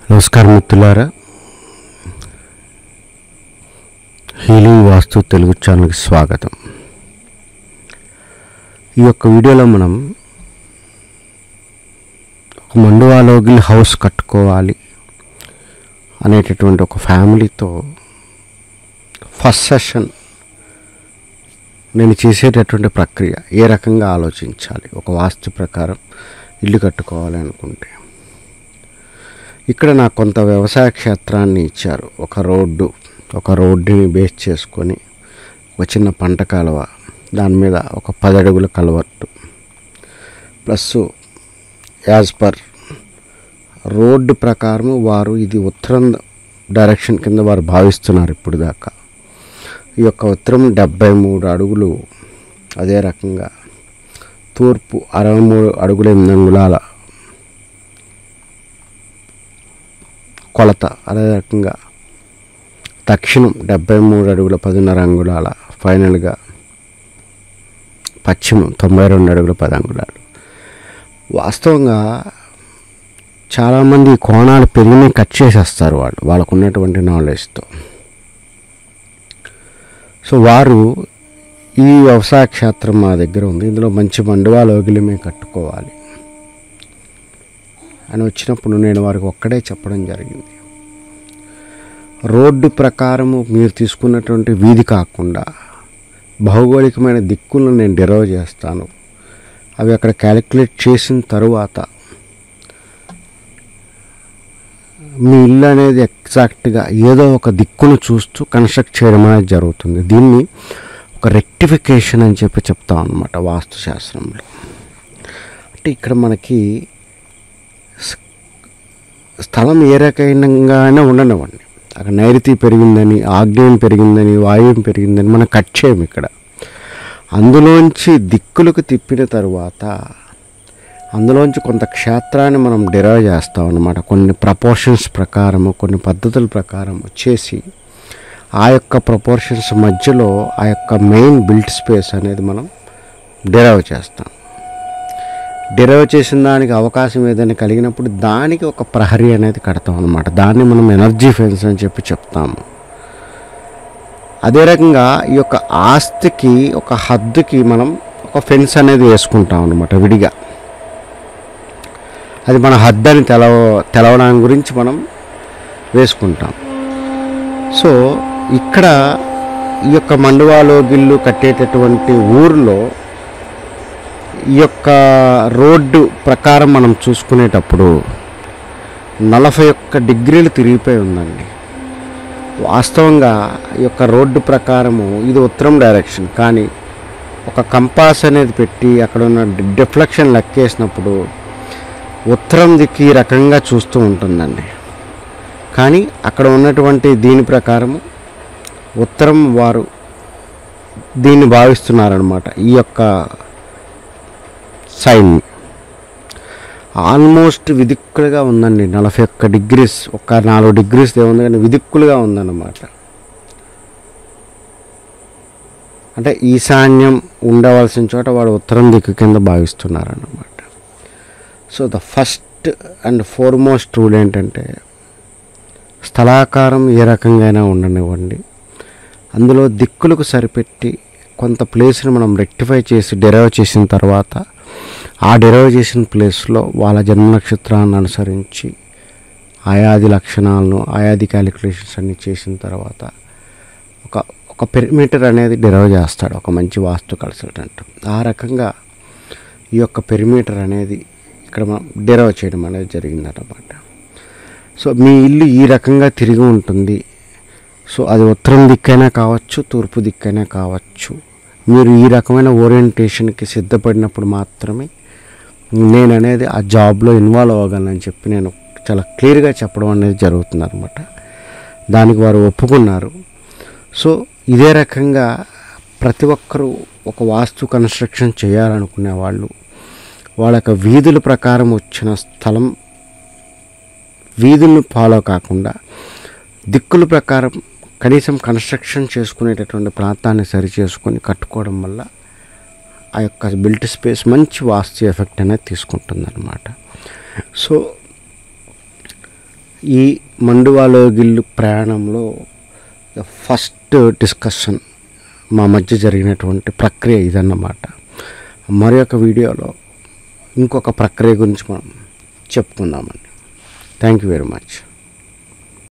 నమస్కారం మిత్రులారా హీలింగ్ వాస్తు తెలుగు ఛానల్కి స్వాగతం ఈ యొక్క వీడియోలో మనం ఒక మండువాలోగిల్ హౌస్ కట్టుకోవాలి అనేటటువంటి ఒక ఫ్యామిలీతో ఫస్ట్ సెషన్ నేను చేసేటటువంటి ప్రక్రియ ఏ రకంగా ఆలోచించాలి ఒక వాస్తు ప్రకారం ఇల్లు కట్టుకోవాలి అనుకుంటే ఇక్కడ నాకు కొంత వ్యవసాయ క్షేత్రాన్ని ఇచ్చారు ఒక రోడ్డు ఒక రోడ్డుని బేస్ చేసుకొని ఒక చిన్న పంట కాలువ దాని మీద ఒక పది అడుగుల కలవట్టు ప్లస్ యాజ్ పర్ రోడ్డు ప్రకారం వారు ఇది ఉత్తరం డైరెక్షన్ కింద వారు భావిస్తున్నారు ఇప్పుడు దాకా ఈ యొక్క ఉత్తరం డెబ్బై మూడు అడుగులు అదే రకంగా తూర్పు అరవై మూడు అడుగుల ఎనిమిది అంగుళాల కొలత అదే రకంగా దక్షిణం డెబ్బై మూడు అడుగుల పదిన్నర అంగుళాల ఫైనల్గా పశ్చిమం తొంభై రెండు అడుగుల పది అంగుళాలు వాస్తవంగా చాలామంది ఈ కోణాలు పెరిగినాయి కట్ చేసేస్తారు వాళ్ళు వాళ్ళకు ఉన్నటువంటి నాలెడ్జ్తో సో వారు ఈ వ్యవసాయ క్షేత్రం మా దగ్గర ఉంది ఇందులో మంచి మండువాలోగిలి మేము కట్టుకోవాలి అని వచ్చినప్పుడు నేను వారికి ఒక్కడే చెప్పడం జరిగింది రోడ్డు ప్రకారము మీరు తీసుకున్నటువంటి వీధి కాకుండా భౌగోళికమైన దిక్కులను నేను డిరైవ్ చేస్తాను అవి అక్కడ క్యాలిక్యులేట్ చేసిన తరువాత మీ ఇల్లు అనేది ఎగ్జాక్ట్గా ఏదో ఒక దిక్కును చూస్తూ కన్స్ట్రక్ట్ చేయడం అనేది జరుగుతుంది దీన్ని ఒక రెక్టిఫికేషన్ అని చెప్పి చెప్తాం అనమాట వాస్తుశాస్త్రంలో అంటే ఇక్కడ మనకి స్- స్థలం ఏ రకంగానే ఉండనివ్వండి అక్కడ నైరుతి పెరిగిందని ఆగ్నేయం పెరిగిందని వాయువ్యం పెరిగిందని మనం కట్ చేయము ఇక్కడ అందులోంచి దిక్కులకు తిప్పిన తరువాత అందులోంచి కొంత క్షేత్రాన్ని మనం డిరైవ్ చేస్తాం అన్నమాట కొన్ని ప్రపోర్షన్స్ ప్రకారము కొన్ని పద్ధతుల ప్రకారం చేసి ఆ యొక్క ప్రపోర్షన్స్ మధ్యలో ఆ యొక్క మెయిన్ బిల్ట్ స్పేస్ అనేది మనం డిరైవ్ చేస్తాం డిరైవ్ చేసిన దానికి అవకాశం ఏదైనా కలిగినప్పుడు దానికి ఒక ప్రహరీ అనేది కడతాం అనమాట దాన్ని మనం ఎనర్జీ ఫెన్స్ అని చెప్పి చెప్తాము అదే రకంగా ఈ యొక్క ఆస్తికి ఒక హద్దుకి మనం ఒక ఫెన్స్ అనేది వేసుకుంటాం అనమాట విడిగా అది మన హద్దు అని తెలవ తెలవడం గురించి మనం వేసుకుంటాం సో ఇక్కడ ఈ యొక్క మండువాలో గిల్లు కట్టేటటువంటి ఊరిలో ఈ యొక్క రోడ్డు ప్రకారం మనం చూసుకునేటప్పుడు నలభై ఒక్క డిగ్రీలు తిరిగిపోయి ఉందండి వాస్తవంగా ఈ యొక్క రోడ్డు ప్రకారము ఇది ఉత్తరం డైరెక్షన్ కానీ ఒక కంపాస్ అనేది పెట్టి అక్కడ ఉన్న డిఫ్లెక్షన్ లెక్కేసినప్పుడు ఉత్తరం దిక్కు ఈ రకంగా చూస్తూ ఉంటుందండి కానీ అక్కడ ఉన్నటువంటి దీని ప్రకారము ఉత్తరం వారు దీన్ని భావిస్తున్నారనమాట ఈ యొక్క సైన్ ఆల్మోస్ట్ విదిక్కులుగా ఉందండి నలభై ఒక్క డిగ్రీస్ ఒక నాలుగు డిగ్రీస్ ఏముంది కానీ విదిక్కులుగా ఉందన్నమాట అంటే ఈశాన్యం ఉండవలసిన చోట వాడు ఉత్తరం దిక్కు కింద భావిస్తున్నారన్నమాట so the first and foremost rule ఏంటంటే స్థలాకారం ఏ రకంగా అయినా ఉండనివ్వండి అందులో దిక్కులకు సరిపెట్టి కొంత ప్లేస్ని మనం రెక్టిఫై చేసి డెరైవ్ చేసిన తర్వాత ఆ డెరైవ్ చేసిన ప్లేస్లో వాళ్ళ జన్మ నక్షత్రాన్ని అనుసరించి ఆయాది లక్షణాలను ఆయాది క్యాలిక్యులేషన్స్ అన్ని చేసిన తర్వాత ఒక ఒక పెరిమీటర్ అనేది డెరైవ్ చేస్తాడు ఒక మంచి వాస్తు కన్సల్టెంట్ ఆ రకంగా ఈ యొక్క పెరిమీటర్ అనేది ఇక్కడ మనం డెరైవ్ చేయడం అనేది జరిగిందన్నమాట సో మీ ఇల్లు ఈ రకంగా తిరిగి ఉంటుంది సో అది ఉత్తరం దిక్కైనా కావచ్చు తూర్పు దిక్కైనా కావచ్చు మీరు ఈ రకమైన ఓరియంటేషన్కి సిద్ధపడినప్పుడు మాత్రమే నేను అనేది ఆ జాబ్లో ఇన్వాల్వ్ అవ్వగలనని చెప్పి నేను చాలా క్లియర్గా చెప్పడం అనేది జరుగుతుంది అనమాట దానికి వారు ఒప్పుకున్నారు సో ఇదే రకంగా ప్రతి ఒక్కరూ ఒక వాస్తు కన్స్ట్రక్షన్ చేయాలనుకునే వాళ్ళు వాళ్ళ యొక్క వీధుల ప్రకారం వచ్చిన స్థలం వీధులను ఫాలో కాకుండా దిక్కుల ప్రకారం కనీసం కన్స్ట్రక్షన్ చేసుకునేటటువంటి ప్రాంతాన్ని సరి చేసుకొని కట్టుకోవడం వల్ల ఆ యొక్క బిల్ట్ స్పేస్ మంచి వాస్తు ఎఫెక్ట్ అనేది తీసుకుంటుంది అనమాట సో ఈ మండువాలోగిల్లు ప్రయాణంలో ఫస్ట్ డిస్కషన్ మా మధ్య జరిగినటువంటి ప్రక్రియ ఇదన్నమాట మరి ఒక వీడియోలో ఇంకొక ప్రక్రియ గురించి మనం చెప్పుకుందామండి థ్యాంక్ యూ వెరీ మచ్